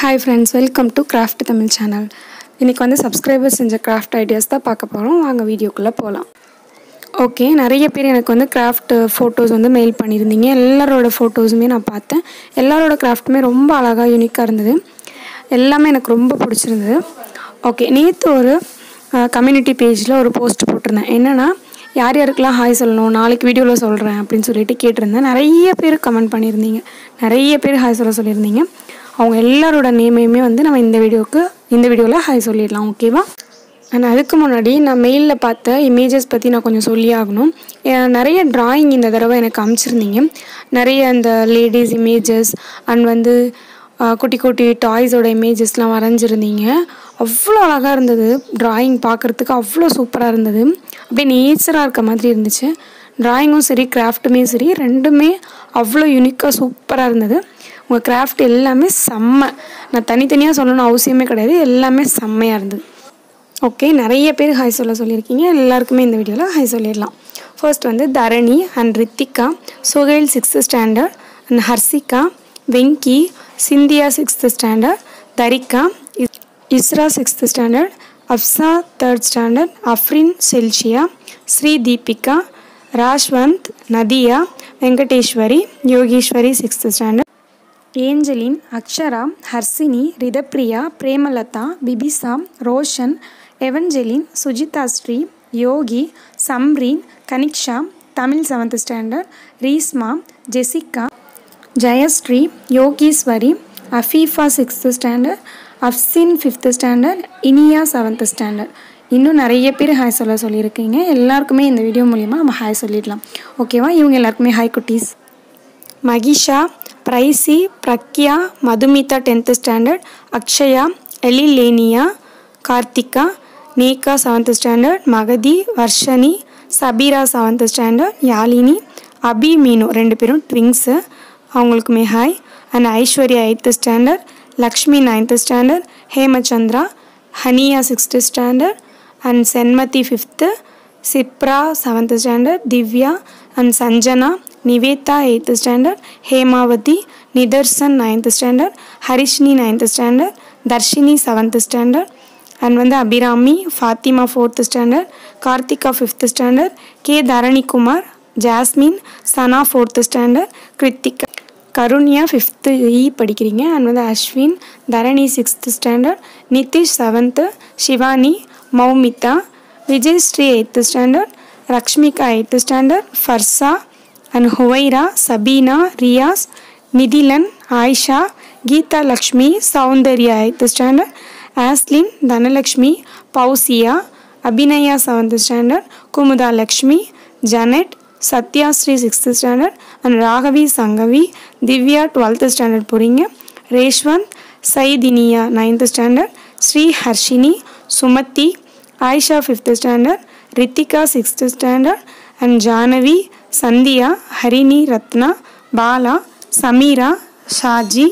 hi friends welcome to craft Tamil channel இன்றைக்கி வந்து subscriber செஞ்ச கிராஃப்ட் ஐடியாஸ் தான் பார்க்க போகிறோம் வாங்க வீடியோக்குள்ளே போகலாம் ஓகே நிறைய பேர் எனக்கு வந்து கிராஃப்ட் ஃபோட்டோஸ் வந்து மெயில் பண்ணியிருந்தீங்க எல்லாரோட ஃபோட்டோஸுமே நான் பார்த்தேன் எல்லாரோட கிராஃப்ட்டுமே ரொம்ப அழகாக யூனிக்காக இருந்தது எல்லாமே எனக்கு ரொம்ப பிடிச்சிருந்தது ஓகே நேற்று ஒரு கம்யூனிட்டி பேஜில் ஒரு போஸ்ட் போட்டிருந்தேன் என்னென்னா யார் யாருக்கெல்லாம் ஹாய் சொல்லணும் நாளைக்கு வீடியோவில் சொல்கிறேன் அப்படின்னு சொல்லிட்டு கேட்டிருந்தேன் நிறைய பேர் கமெண்ட் பண்ணியிருந்தீங்க நிறைய பேர் ஹாய் சொல்ல சொல்லியிருந்தீங்க அவங்க எல்லாரோட நேமையுமே வந்து நம்ம இந்த வீடியோவுக்கு இந்த வீடியோவில் ஹாய் சொல்லிடலாம் ஓகேவா அண்ட் அதுக்கு முன்னாடி நான் மெயிலில் பார்த்த இமேஜஸ் பற்றி நான் கொஞ்சம் சொல்லி ஆகணும் ஏன் நிறைய ட்ராயிங் இந்த தடவை எனக்கு அனுப்பிச்சிருந்தீங்க நிறைய அந்த லேடிஸ் இமேஜஸ் அண்ட் வந்து ஆஹ், குட்டி குட்டி டாய்ஸோட இமேஜஸ்லாம் வரைஞ்சிருந்தீங்க அவ்வளோ அழகாக இருந்தது ட்ராயிங் பார்க்குறதுக்கு அவ்வளோ சூப்பராக இருந்தது அப்படியே நேச்சராக இருக்க மாதிரி இருந்துச்சு ட்ராயிங்கும் சரி கிராஃப்ட்டுமே சரி ரெண்டுமே அவ்வளோ யூனிக்காக சூப்பராக இருந்தது உங்கள் கிராஃப்ட் எல்லாமே செம்ம நான் தனித்தனியாக சொல்லணும்னு அவசியமே கிடையாது எல்லாமே செம்மையாக இருந்தது ஓகே நிறைய பேர் ஹாய் சொல்ல சொல்லியிருக்கீங்க எல்லாருக்குமே இந்த வீடியோவில் ஹாய் சொல்லிடலாம் ஃபர்ஸ்ட் வந்து Dharani and Rithika Suhail sixth standard and Harshika Venki Cynthia sixth standard Tharika இஸ்- Isra sixth standard Afsa third standard Afrin Chelsea Sri Deepika Rashwanth Nadhiya Venkateswari Yogeswari sixth standard Angeline Akshara Harshini Rithapriya Premalatha Pibisa Roshan Evangeline Sujitha Sri Yogi Samreen Kaniksha Tamil seventh standard Reeshma Jessica Jayashree Yogeeswari Afeefa sixth standard Afsin fifth standard Iniya seventh standard இன்னும் நிறைய பேர் ஹாய் சொல்ல சொல்லியிருக்கீங்க எல்லாருக்குமே இந்த வீடியோ மூலிமா நம்ம ஹாய் சொல்லிடலாம் ஓகேவா இவங்க எல்லாருக்குமே ஹாய் குட்டீஸ் Mahisha Praisy Pragya Madhumitha tenth standard Akshaya Elileniya Karthika Neha seventh standard Magathi Varshini Sabeera seventh standard Yazhini Abi Meenu ரெண்டு பேரும் ட்விங்ஸு அவங்களுக்குமே hi and Aishwarya eighth standard Lakshmi ninth standard Hemachandra Haniya sixth standard and Senmathi fifth Sipra seventh standard Divya and Sanjana Nivetha eighth standard Hemavathi Nidharsan ninth standard Harishni ninth standard Dharshini seventh standard and வந்து Abirami Fathima fourth standard Karthika fifth standard K Dharanikumar Jasmine Sana fourth standard Kiruthika Karunya fifth E படிக்கிறீங்க and வந்து Ashwin Dharani sixth standard Nithish seventh Shivani Moumita Vijay Sri eighth standard Rakshmika eighth standard Farsa and Huvaira Sabina Riyaz Nithilan Ayesha Geetha Lakshmi Soundarya eighth standard Aslin Dhanalakshmi Fousiya Abhinaya seventh standard Kumudha Lakshmi Janet Sathyasri sixth standard and Raghavi Sangavi Divya twelfth standard போகிறீங்க Reshwanth Saidhiniya ninth standard Sri Harshini Sumathi Ayesha fifth standard Ritika sixth standard and Janavi Sandhya Harini Rathna Bala Sameera Shaji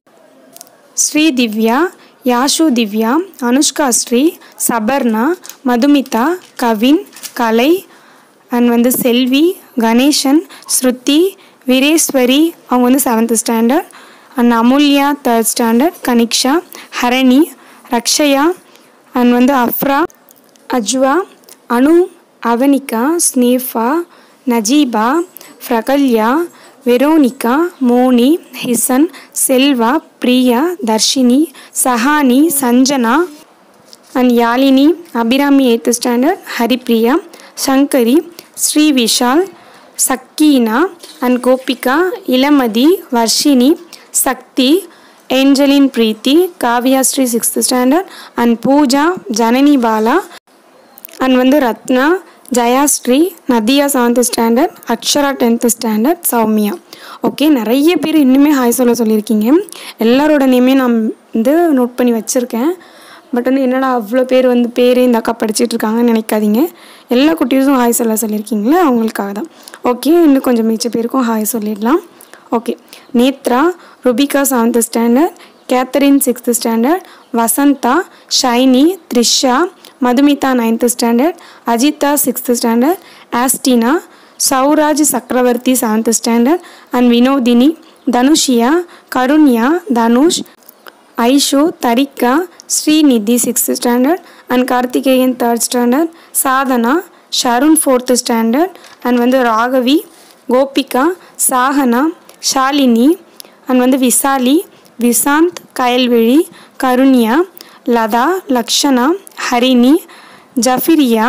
Sri Divya Yashu Divya Anushka Sri Saparna Madhumitha Kavin Kalai and வந்து செல்வி கணேசன் ஸ்ருதி வீரேஸ்வரி அவங்க வந்து seventh standard and Amulya third standard Kaniksha Harani Rakshaya and வந்து Afra Ajwa Anu Avanika Snefa Najeeba Pragalya Veronica Moni Hisan Selva Priya Dharshini Sahani Sanjana and Yazhini Abirami eighth standard Haripriya Sankari Sri Vishal Sakeena and Gopika Ilamathi Varshini Sakthi ஏஞ்சலின் Preethi Kavya Sri sixth standard and Pooja Janani Bala and வந்து Rathna Jayasri Nadhiya seventh standard Akshara tenth standard Soumya okay நிறைய பேர் இன்னுமே hi சொல்ல சொல்லியிருக்கீங்க எல்லாரோட நேமே நான் வந்து நோட் பண்ணி வச்சுருக்கேன் பட் வந்து என்னடா அவ்வளோ பேர் வந்து பேரே இந்த அக்கா படிச்சிட்டு இருக்காங்கன்னு நினைக்காதீங்க எல்லா குட்டீஸும் ஹாய் சொல்ல சொல்லியிருக்கீங்களே அவங்களுக்காக தான் ஓகே இன்னும் கொஞ்சம் மிச்ச பேருக்கும் ஹாய் சொல்லிடலாம் okay Nethra Rubika seventh standard Catherine sixth standard Vasantha Shiny Trisha Madhumitha ninth standard Ajitha sixth standard Austina Souraj Chakravarthi seventh standard and Vinodhini Dhanushiya Karunya Dhanush Aishu Tharika Srinidhi sixth standard and Karthikeyan third standard Sadhana Sharun fourth standard and வந்து ராகவி கோபிகா சாகனா ஷாலினி அண்ட் வந்து Visali Visanth Kayalvizhi Karunya Latha Lakshana Harini Jafriya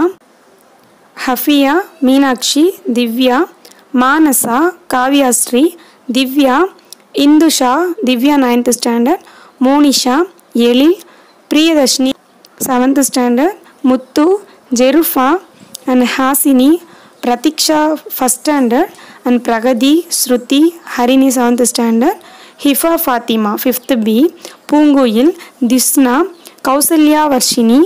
Hafiya Meenakshi Divya Manasa Kavyasri Divya Indhusha Divya ninth standard Monisha Ezhil Priyadharshini seventh standard Muthu Jerufa and Hasini Pratheeksha first standard and Pragathi Shruthi Harini seventh standard Hifa Fathima fifth B Poonguyil Thisna Kousalya Varshini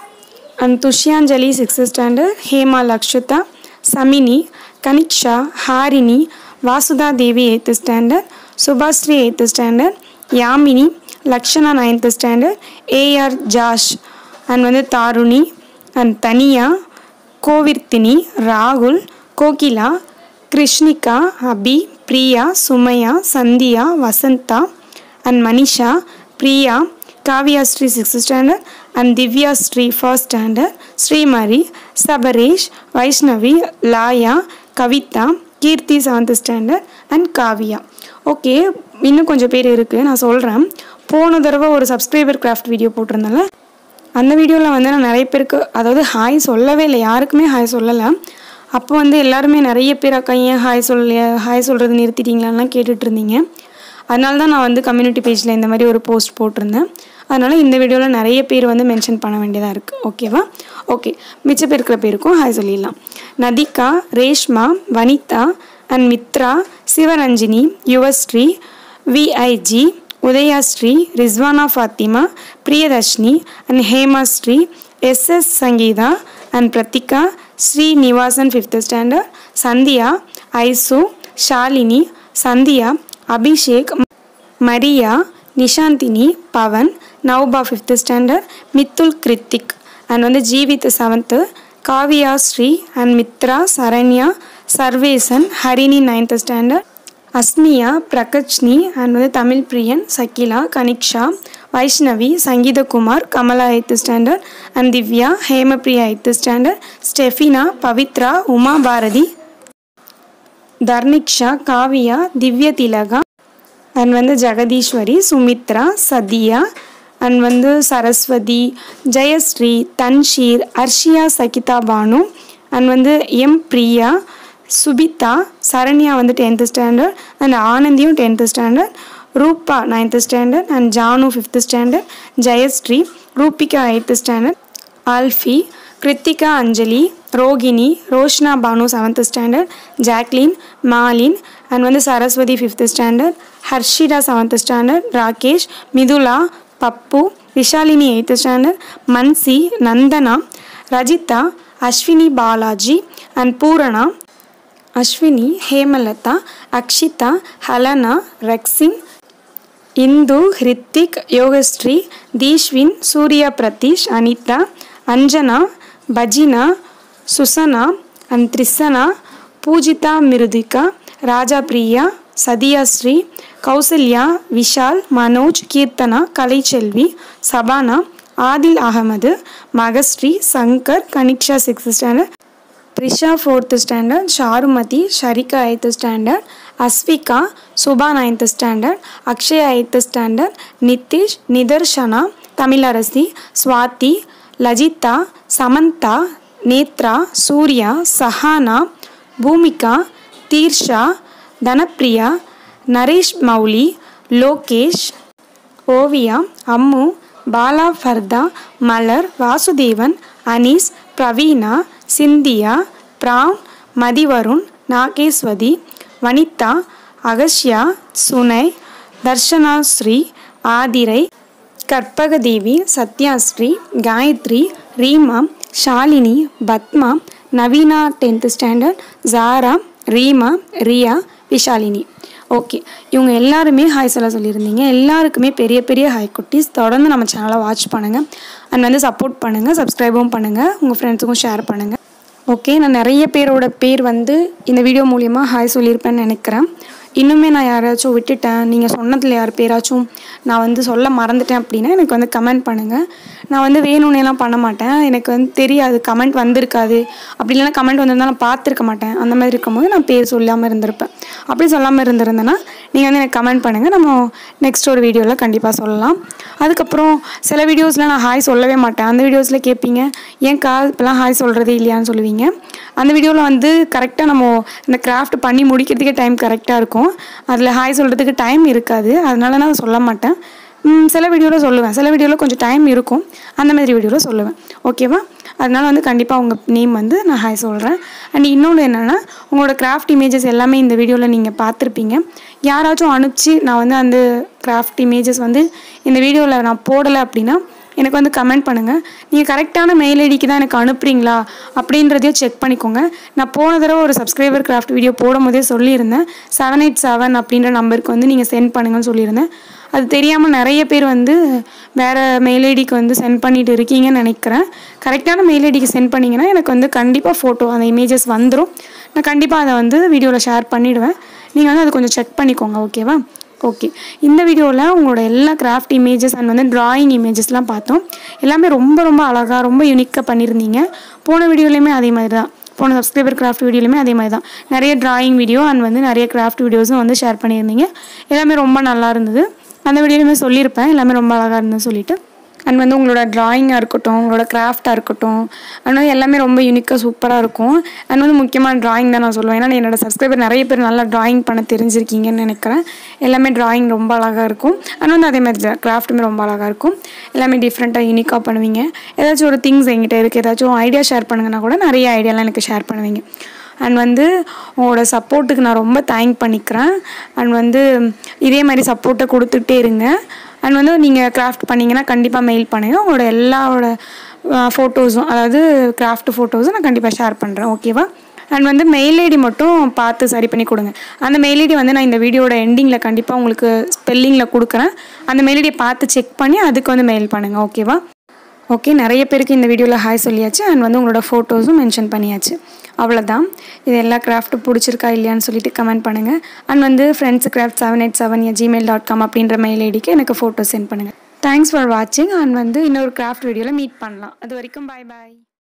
and Dushyanjali sixth standard Hema Lakshutha Samini Kaniksha Harini Vasudha Devi eighth standard Subhasri eighth standard Yamini Lakshana ninth standard AR Jash and வந்து Dharuni and Taniya Kovirthini ராகுல் Kokila Krishnika Abi Priya Sumaiya Sandhya Vasantha and Manisha Priya Kaviyasri sixth standard and Divyasri first standard Srimari Sabaresh Vaishnavi Laya Kavitha Keerthi seventh standard and Kaviya okay இன்னும் கொஞ்சம் பேர் இருக்குது நான் சொல்கிறேன் போன தடவை ஒரு சப்ஸ்கிரைபர் கிராஃப்ட் வீடியோ போட்டிருந்தேன்ல அந்த வீடியோவில் வந்து நான் நிறைய பேருக்கு அதாவது ஹாய் சொல்லவே இல்லை யாருக்குமே ஹாய் சொல்லலை அப்போ வந்து எல்லாருமே நிறைய பேர் அக்கா ஏன் ஹாய் சொல்ல ஹாய் சொல்கிறது நிறுத்திட்டீங்களான்லாம் கேட்டுட்டு இருந்தீங்க அதனால தான் நான் வந்து கம்யூனிட்டி பேஜில் இந்த மாதிரி ஒரு போஸ்ட் போட்டிருந்தேன் அதனால் இந்த வீடியோவில் நிறைய பேர் வந்து மென்ஷன் பண்ண வேண்டியதாக இருக்குது ஓகேவா ஓகே மிச்ச பேர் இருக்கிற பேருக்கும் ஹாய் சொல்லிடலாம் Nathika Reshma Vanitha and Mithra Sivaranjini Yuvasri VIG Udhayasri Rizwana Fathima Priyadharshini and Hemasri SS Sangeetha and Prathika Srinivasan fifth standard Sandhya Aishu Shalini Sandhya Abhishek Maria Nishanthini Pavan Naufa fifth standard Mithul Kiruthik and வந்து Jeevith seventh Kavya Sri and Mithra Saranya Sarvesan Harini ninth standard Asmiya Prakashni and வந்து Tamil Priyan Sakila Kaniksha Vaishnavi Sangeethakumar Kamala eighth standard and Divya Hemapriya eighth standard ஸ்டெஃபினா Pavithra Uma Bharathi Dharniksha Kavya Divya Thilaga and வந்து ஜெகதீஸ்வரி சுமித்ரா சதியா அண்ட் வந்து சரஸ்வதி ஜெயஸ்ரீ தன்ஷீர் அர்ஷியா சகிதா பானு அண்ட் வந்து எம் பிரியா சுபிதா சரண்யா வந்து டென்த்து ஸ்டாண்டர்ட் அண்ட் ஆனந்தியும் tenth standard Rupa ninth standard and Janu fifth standard Jayasri Rubika eighth standard Alfie Kiruthika Anjali Rohini Roshna Banu seventh standard Jacqueline Malin and வந்து Saraswathi fifth standard Harshitha seventh standard Rakesh Mithula Pappu Vishalini eighth standard மன்சி Nandana Rajitha Ashwini Balaji and Poorana Ashwini Hemalatha Akshitha Halana Rexin Indhu Hrithik Yogasri Dheeshwin Surya Pradeesh Anitha Anjana Bajina Susana and Trishana Poojitha Mrudhika Raja Priya Sathiyasri Kousalya Vishal Manoj Keerthana Kalaiselvi Sabana Adhil Ahamed Magasri Shankar Kaniksha sixth standard Trisha fourth standard Sharumathi Sharika eighth standard Ashvika Suba ninth standard Akshaya eighth standard Nithish Nitharshana Tamilarasi Swathi Lajitha Samantha Nethra Surya Sahana Bhoomika Theersha Dhanapriya Naresh Mouli Lokesh Oviya Ammu Bala Farda Malar Vasudevan Anees Praveena Cynthia Pran Mathivarun Nageswathi Vanitha Akshya Sunai Dharshanasri Aadhirai Karpagadevi Sathyasri Gayathri Reema Shalini Padma Naveena tenth standard Zara Reema Riya Vishalini okay இவங்க எல்லாருமே hi சொல்ல சொல்லியிருந்தீங்க எல்லாருக்குமே பெரிய பெரிய hi குட்டீஸ் தொடர்ந்து நம்ம சேனலை வாட்ச் பண்ணுங்கள் அண்ட் வந்து சப்போர்ட் பண்ணுங்கள் சப்ஸ்கிரைபும் பண்ணுங்கள் உங்கள் ஃப்ரெண்ட்ஸுக்கும் ஷேர் பண்ணுங்கள் ஓகே நான் நிறைய பேரோட பேர் வந்து இந்த வீடியோ மூலியமாக ஹாய் சொல்லியிருப்பேன்னு நினைக்கிறேன் இன்னுமே நான் யாராச்சும் விட்டுட்டேன் நீங்கள் சொன்னதில் யார் பேராச்சும் நான் வந்து சொல்ல மறந்துட்டேன் அப்படின்னா எனக்கு வந்து கமெண்ட் பண்ணுங்கள் நான் வந்து வேணும்னேலாம் பண்ண மாட்டேன் எனக்கு வந்து தெரியாது கமெண்ட் வந்திருக்காது அப்படி இல்லைனா கமெண்ட் வந்திருந்தா நான் பார்த்துருக்க மாட்டேன் அந்த மாதிரி இருக்கும்போது நான் பேர் சொல்லாமல் இருந்திருப்பேன் அப்படி சொல்லாமல் இருந்திருந்தேன்னா நீங்கள் வந்து எனக்கு கமெண்ட் பண்ணுங்கள் நம்ம நெக்ஸ்ட் ஒரு வீடியோவில் கண்டிப்பாக சொல்லலாம் அதுக்கப்புறம் சில வீடியோஸில் நான் ஹாய் சொல்லவே மாட்டேன் அந்த வீடியோஸில் கேட்பீங்க ஏன்க்கா இப்போலாம் ஹாய் சொல்கிறதே இல்லையான்னு சொல்லுவீங்க அந்த வீடியோவில் வந்து கரெக்டாக நம்ம இந்த கிராஃப்ட் பண்ணி முடிக்கிறதுக்கே டைம் கரெக்டாக இருக்கும் அதில் ஹாய் சொல்கிறதுக்கு டைம் இருக்காது அதனால நான் சொல்ல மாட்டேன் ம், சில வீடியோவில் சொல்லுவேன் சில வீடியோவில் கொஞ்சம் டைம் இருக்கும் அந்த மாதிரி வீடியோவில் சொல்லுவேன் ஓகேவா அதனால வந்து கண்டிப்பாக உங்கள் நேம் வந்து நான் ஹாய் சொல்கிறேன் அண்ட் இன்னொன்று என்னென்னா உங்களோட கிராஃப்ட் இமேஜஸ் எல்லாமே இந்த வீடியோவில் நீங்கள் பார்த்துருப்பீங்க யாராச்சும் அனுப்பிச்சு நான் வந்து அந்த கிராஃப்ட் இமேஜஸ் வந்து இந்த வீடியோவில் நான் போடலை அப்படின்னா எனக்கு வந்து கமெண்ட் பண்ணுங்கள் நீங்கள் கரெக்டான மெயில் ஐடிக்கு தான் எனக்கு அனுப்புறீங்களா அப்படின்றதையும் செக் பண்ணிக்கோங்க நான் போன தடவை ஒரு சப்ஸ்கிரைபர் கிராஃப்ட் வீடியோ போடும்போதே சொல்லியிருந்தேன் செவன் எயிட் செவன் அப்படின்ற நம்பருக்கு வந்து நீங்கள் சென்ட் பண்ணுங்கன்னு சொல்லியிருந்தேன் அது தெரியாமல் நிறைய பேர் வந்து வேறு மெயில் ஐடிக்கு வந்து சென்ட் பண்ணிட்டு இருக்கீங்கன்னு நினைக்கிறேன் கரெக்டான மெயில் ஐடிக்கு சென்ட் பண்ணிங்கன்னா எனக்கு வந்து கண்டிப்பாக ஃபோட்டோ அந்த இமேஜஸ் வந்துடும் நான் கண்டிப்பாக அதை வந்து வீடியோவில் ஷேர் பண்ணிவிடுவேன் நீங்கள் வந்து அதை கொஞ்சம் செக் பண்ணிக்கோங்க ஓகேவா ஓகே இந்த வீடியோவில் உங்களோட எல்லா கிராஃப்ட் இமேஜஸ் அண்ட் வந்து டிராயிங் இமேஜஸ்லாம் பார்த்தோம் எல்லாமே ரொம்ப ரொம்ப அழகாக ரொம்ப யூனிக்காக பண்ணியிருந்தீங்க போன வீடியோலையுமே அதே மாதிரி தான் போன சப்ஸ்கிரைபர் கிராஃப்ட் வீடியோலையுமே அதே மாதிரி தான் நிறைய டிராயிங் வீடியோ அண்ட் வந்து நிறைய கிராஃப்ட் வீடியோஸும் வந்து ஷேர் பண்ணியிருந்தீங்க எல்லாமே ரொம்ப நல்லா இருந்தது அந்த வீடியோலையுமே சொல்லியிருப்பேன் எல்லாமே ரொம்ப அழகாக இருந்ததுன்னு சொல்லிட்டு அண்ட் வந்து உங்களோட ட்ராயிங்காக இருக்கட்டும் உங்களோட கிராஃப்டாக இருக்கட்டும் அண்ட் வந்து எல்லாமே ரொம்ப யூனிக்காக சூப்பராக இருக்கும் அண்ட் வந்து முக்கியமாக ட்ராயிங் தான் நான் சொல்லுவேன் ஏன்னா என்னோட சப்ஸ்கிரைபர் நிறைய பேர் நல்லா ட்ராயிங் பண்ண தெரிஞ்சிருக்கீங்கன்னு நினைக்கிறேன் எல்லாமே ட்ராயிங் ரொம்ப அழகாக இருக்கும் அண்ட் வந்து அதே மாதிரி கிராஃப்ட்டுமே ரொம்ப அழகாக இருக்கும் எல்லாமே டிஃப்ரெண்ட்டாக யூனிக்காக பண்ணுவீங்க ஏதாச்சும் ஒரு திங்ஸ் என்கிட்ட இருக்குது ஏதாச்சும் ஐடியா ஷேர் பண்ணுங்கன்னா கூட நிறைய ஐடியாலாம் எனக்கு ஷேர் பண்ணுவீங்க அண்ட் வந்து உங்களோட சப்போர்ட்டுக்கு நான் ரொம்ப தேங்க் பண்ணிக்கிறேன் அண்ட் வந்து இதே மாதிரி சப்போர்ட்டை கொடுத்துட்டே இருங்க அண்ட் வந்து நீங்கள் கிராஃப்ட் பண்ணிங்கன்னா கண்டிப்பாக மெயில் பண்ணுங்கள் உங்களோட எல்லாரோட ஃபோட்டோஸும் அதாவது கிராஃப்ட் ஃபோட்டோஸும் நான் கண்டிப்பாக ஷேர் பண்ணுறேன் ஓகேவா அண்ட் வந்து மெயில் ஐடி மட்டும் பார்த்து சரி பண்ணி கொடுங்க அந்த மெயில் ஐடி வந்து நான் இந்த வீடியோட எண்டிங்கில் கண்டிப்பாக உங்களுக்கு ஸ்பெல்லிங்கில் கொடுக்குறேன் அந்த மெயில் ஐடியை பார்த்து செக் பண்ணி அதுக்கு வந்து மெயில் பண்ணுங்கள் ஓகேவா ஓகே நிறைய பேருக்கு இந்த வீடியோவில் ஹாய் சொல்லியாச்சு அண்ட் வந்து உங்களோட ஃபோட்டோஸும் மென்ஷன் பண்ணியாச்சு அவ்வளோதான் இது எல்லா கிராஃப்ட்டும் பிடிச்சிருக்கா இல்லையான்னு சொல்லிட்டு கமெண்ட் பண்ணுங்கள் அண்ட் வந்து friends craft seven eight seven Gmail dot com அப்படின்ற மெயில் ஐடிக்கு எனக்கு ஃபோட்டோ சென்ட் பண்ணுங்கள் தேங்க்ஸ் ஃபார் வாட்சிங் அண்ட் வந்து இன்னொரு கிராஃப்ட் வீடியோவில் மீட் பண்ணலாம் அது வரைக்கும் பாய் பாய்